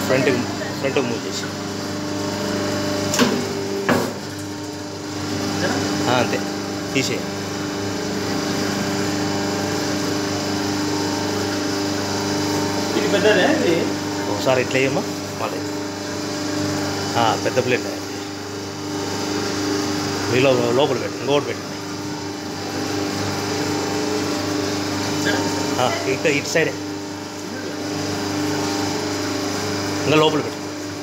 Front front move చేసి ఆ, అంతే తీసేయి ఇది పెద్దదే ఇది ఒకసారి ఇట్లా వేయమ్మా మళ్ళీ ఆ, పెద్ద ప్లేట్ మీలో లోపల పెట్టు ఇంకోటి పెట్టండి ఆ, ఇక్కడ ఇటు సైడే ఇంకా లోపల పెట్టు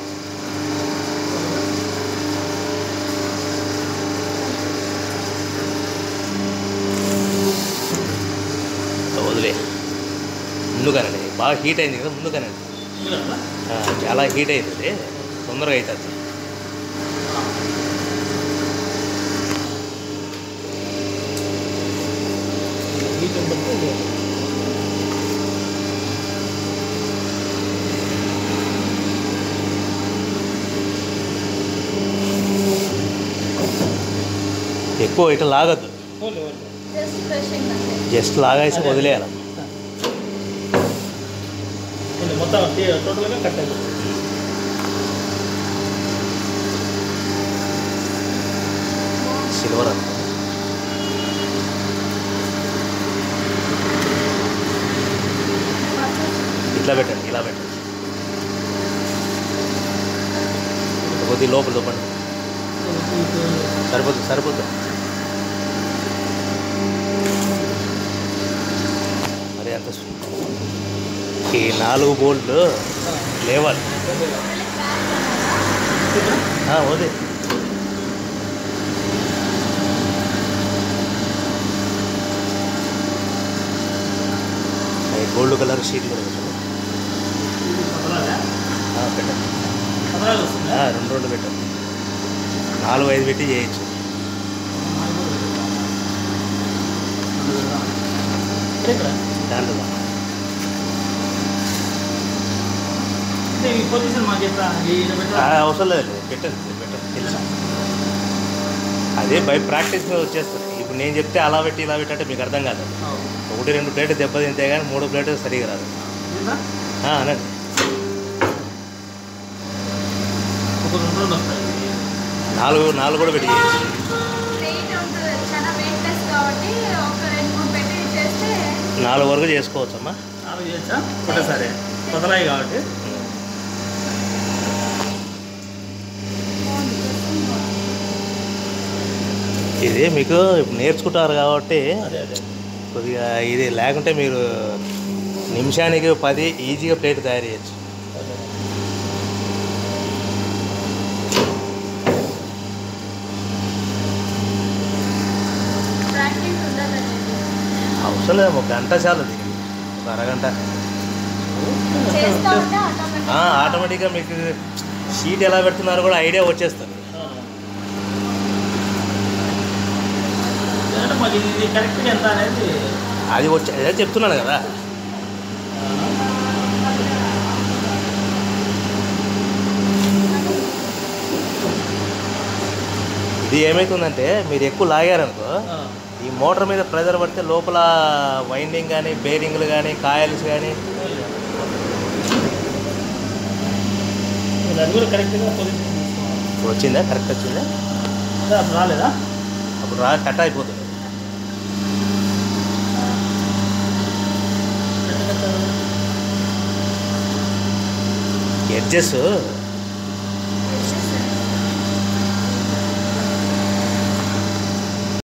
వదిలే ముందుగానండి బాగా హీట్ అయింది కదా ముందుగానండి ఆ, చాలా హీట్ అవుతుంది తొందరగా అవుతుంది హీట్ ఉంటుంది ఎక్కువ ఇట్లా లాగద్దు ఓన్లీ ఓన్లీ జస్ట్ ఫ్రెషింగ్ అంతే జస్ట్ లాగేసి వదిలేయాలి ఓన్లీ మొత్తం టీ- టోటల్గా కట్ అయింది సిల్వర్ అంత ఇట్లా పెట్టండి ఇలా పెట్టండి కొద్ది లోపల చూపండి సరిపోతుంది సరిపోతుంది మరి అంత సు- ఈ నాలుగు బోల్ట్లు లేవాలి ఆ, వదే ఈ గోల్డ్ కలర్ షీట్ కూడా పెట్టండి ఆ, పెట్టండి పదహారు వస్తుందా ఆ, రెండు రెండు పెట్టండి నాలుగు ఐదు పెట్టి చేయొచ్చు ఇక్కడ దాంట్లో అంటే ఈ పొజిషన్ మాకు ఎట్లా ఈయన ఆ, పెట్టాలి అవసరం లేదు పెట్టండి మీరు పెట్టండి తెలుసు అదే బై ప్రాక్టీస్ మీద వచ్చేస్తుంది ఇప్పుడు నేను చెప్తే అలా పెట్టి ఇలా పెట్టి అంటే మీకు అర్థం కాదు ఒకటి రెండు ప్లేట్లు దెబ్బతింటే కానీ మూడో ప్లేట్ సరిగా రాదు ఆ, అనండి ఒక రెండు రెండు వస్తాయి నాలుగు నాలుగు కూడా పెట్టి చేయొచ్చు వెయిట్ ఉంటుంది చాలా వెయిట్లెస్ కాబట్టి ఒక రెండు మూడు పెట్టి చేస్తే నాలుగు వరకు చేసుకోవచ్చమ్మా నాలుగు చేయొచ్చా ఒకటేసారి పదలాయి కాబట్టి ఇది మీకు ఇప్పుడు నేర్చుకుంటారు కాబట్టి అదే అదే కొద్దిగా ఇది లేకుంటే మీరు నిమిషానికి పది ఈజీగా ప్లేట్ తయారు చేయొచ్చు అదే ప్రాక్టీస్ ఉండదండి అవసరం లేదు ఒక గంట చాలు దీనికి ఒక అరగంట చేస్తా ఉంటే ఆటోమేటిక్ ఆ, ఆటోమేటిక్గా మీకు షీట్ ఎలా పెడుతున్నారో కూడా ఐడియా వచ్చేస్తుంది అంటే మాకు ఇది ఇది కరెక్ట్గా ఎంత అనేది అది వచ్చే అదే చెప్తున్నాను కదా ఇది ఏమవుతుందంటే మీరు ఎక్కువ లాగారనుకో ఆ, ఈ మోటార్ మీద ప్రెజర్ పడితే లోపల వైండింగ్ కానీ బేరింగ్లు కానీ కాయల్స్ కానీ ఇది అది కూడా కరెక్ట్గా పొజిషన్ తీసుకోవాలి. ఇప్పుడు వచ్చిందా కరెక్ట్ వచ్చిందా అదే అప్పుడు రాలేదా అప్పుడు రా కట్ అయిపోతుంది ఎడ్జెస్